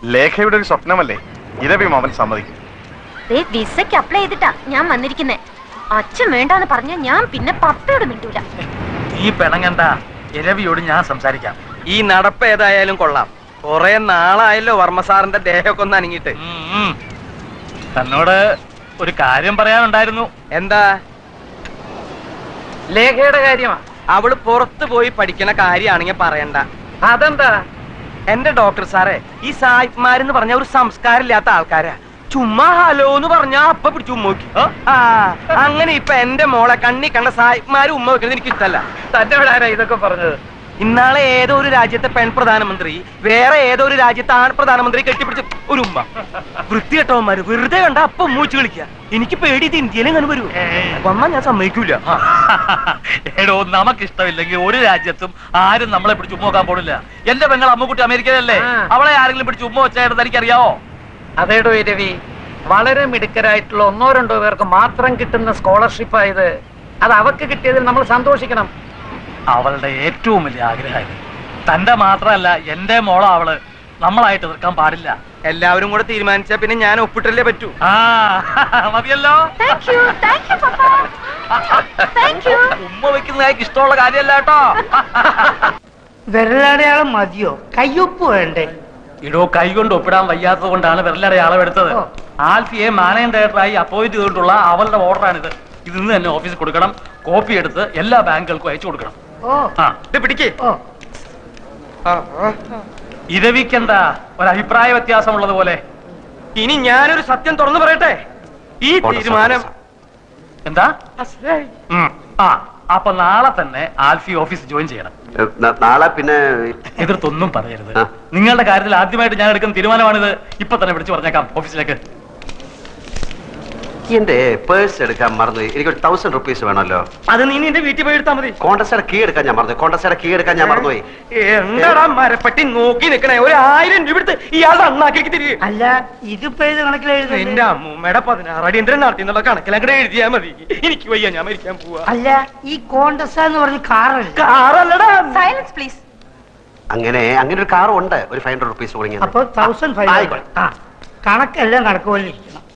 ലേഖയുടെ ഒരു സ്വപ്നമല്ലേ ഇരവി മാമൻ സമ്മതിക്കും ദേ വിസയ്ക്ക് അപ്ലൈ ചെയ്തിട്ടാ ഞാൻ വന്നിരിക്കുന്നേ അച്ഛൻ വേണ്ടാന്ന് പറഞ്ഞ ഞാൻ പിന്നെ പപ്പയോട് മിണ്ടൂല നീ പിണങ്ങണ്ട ഇരവിയോട് ഞാൻ സംസാരിക്കാം ഈ നടപ്പ് ഏതായാലും കൊള്ളാം കൊറേ നാളായല്ലോ വർമ്മ സാറിന്റെ ദേഹമൊക്കെ ഒന്ന് അനങ്ങിയിട്ട് ഉം, ഉം. തന്നോട് ഒരു കാര്യം പറയാനുണ്ടായിരുന്നു എന്താ ലേഖയുടെ കാര്യമാ അവള് പുറത്ത് പോയി പഠിക്കണ കാര്യാണെങ്കിൽ പറയണ്ട അതെന്താ എന്റെ ഡോക്ടർ സാറേ ഈ സായിപ്പ്മാരെന്ന് പറഞ്ഞ ഒരു സംസ്കാരമില്ലാത്ത ആൾക്കാരാ ചുമ്മാ ഹലോ എന്ന് പറഞ്ഞാ അപ്പൊ പിടിച്ച് ഉമ്മ വെക്കും ആ അങ്ങനെ ഇപ്പൊ എന്റെ മോളെ കണ്ണി കണ്ട സായിപ്പ്മാര് ഉമ്മ വെക്കുന്നത് എനിക്ക് ഇഷ്ടല്ല തന്റെ ആരാ ഇതൊക്കെ പറഞ്ഞത് ഇന്നാളെ ഏതോ ഒരു രാജ്യത്തെ പെൺ പ്രധാനമന്ത്രി വേറെ ഏതോ ഒരു രാജ്യത്തെ ആൺ പ്രധാനമന്ത്രി കെട്ടിപ്പിടിച്ച് ഒരു ഉമ്മ വൃത്തികെട്ടവന്മാര് വെറുതെ കണ്ട അപ്പൊ ഉമ്മ വെച്ച് കളിക്കുക എനിക്ക് പേടി ഇത് ഇന്ത്യയിലും അങ്ങനെ വരൂ വന്നാ ഞാൻ സമ്മതിക്കൂല എടോ നമുക്കിഷ്ടമില്ലെങ്കിൽ ഒരു രാജ്യത്തും ആരും നമ്മളെ പിടിച്ച് ഉമ്മ നോക്കാൻ പോണില്ല എന്റെ പെങ്ങൾ അമ്മുക്കുട്ടി അമേരിക്കയിലല്ലേ അവളെ ആരെങ്കിലും പിടിച്ച് ഉമ്മ വെച്ചായിട്ട് തനിക്കറിയാവോ അതേടോ ഇരവി വളരെ മിടുക്കരായിട്ടുള്ള ഒന്നോ രണ്ടോ പേർക്ക് മാത്രം കിട്ടുന്ന സ്കോളർഷിപ്പ് ആയത് അത് അവക്ക് കിട്ടിയതിൽ നമ്മൾ സന്തോഷിക്കണം അവളുടെ ഏറ്റവും വലിയ ആഗ്രഹം തന്റെ മാത്രമല്ല എന്റെ മോളോ അവള് നമ്മളായിട്ട് എതിർക്കാൻ പാടില്ല എല്ലാവരും കൂടെ തീരുമാനിച്ചാ പിന്നെ ഞാൻ ഒപ്പിട്ടല്ലേ പറ്റൂ ആ മതിയല്ലോ താങ്ക് യു താങ്ക് യു പപ്പ താങ്ക് യു ഉമ്മ വെക്കുന്നതായിട്ട് ഇഷ്ടമുള്ള കാര്യമല്ല കേട്ടോ വിരലടയാളം മതിയോ കയ്യൊപ്പ് വേണ്ടേ ഇടോ കൈ കൊണ്ട് ഒപ്പിടാൻ വയ്യാത്തത് കൊണ്ടാണ് വിരലടെ അളവെടുത്തത് ഓ. ആൽഫിയെ മാനേജ് ഡയറക്ടറായി അപ്പോയിന്റ് ചെയ്തിട്ടുള്ള അവളുടെ ഓർഡറാണിത് ഇത് ഇന്ന് തന്നെ ഓഫീസിൽ കൊടുക്കണം കോപ്പി എടുത്ത് എല്ലാ ബാങ്കുകൾക്കും അയച്ചു കൊടുക്കണം ഓ ആ ഇത് പിടിക്കേ ഓ ഇരവിക്കെന്താ ഒരു അഭിപ്രായ വ്യത്യാസമുള്ളത് പോലെ ഇനി ഞാനൊരു സത്യം തുറന്നു പറയട്ടെ ഈ തീരുമാനം എന്താ ഉം. ആ അപ്പൊ നാളെ തന്നെ ആൽഫി ഓഫീസ് ജോയിൻ ചെയ്യണം നാളെ പിന്നെ എതിർത്തൊന്നും പറയരുത് ആ. നിങ്ങളുടെ കാര്യത്തിൽ ആദ്യമായിട്ട് ഞാൻ എടുക്കുന്ന തീരുമാനമാണിത് ഇപ്പൊ തന്നെ വിളിച്ചു പറഞ്ഞേക്കാം ഓഫീസിലേക്ക് എന്റെ പേഴ്സ് എടുക്കാൻ മറന്നു എനിക്കൊരു തൗസൻഡ് റുപ്പീസ് വേണമല്ലോ അത് നീ നിന്റെ വീട്ടിൽ പോയി എടുത്താ മതി കോണ്ടസയുടെ കീ എടുക്കാൻ ഞാൻ മറന്നു കോണ്ടസയുടെ കീ എടുക്കാൻ ഞാൻ മറന്നുപോയി എന്താടാ മരപ്പെട്ടി നോക്കി നിക്കണേ ഒരു ആയിരം രൂപ എടുത്ത് ഇയാളുടെ അണ്ണാക്കിലേക്ക് തിരികെ അല്ല ഇതിപ്പോ ഏത് കണക്കിൽ എന്റെ എഴുതുന്നത് അമ്മൂമ്മയുടെ പതിനാറ് അടിയന്തരം നടത്തി എന്നുള്ള കണക്കിലങ്ങടെ എഴുതിയാ മതി എനിക്ക് വയ്യ ഞാൻ മരിക്കാൻ പോവാ അല്ല ഈ കോണ്ടസ എന്ന് പറഞ്ഞ കാറല്ല കാറല്ലടാ സൈലൻസ് പ്ലീസ് അങ്ങനെ അങ്ങനെ ഒരു കാർ ഉണ്ട് ഒരു ഫൈവ് ഹൺഡ്രഡ് റുപ്പീസ് അപ്പൊ തൗസൻഡ് ഫൈവ് ആയിക്കോട്ടെ ആ കണക്കെല്ലാം കണക്ക് പോലെ ഇരിക്കണം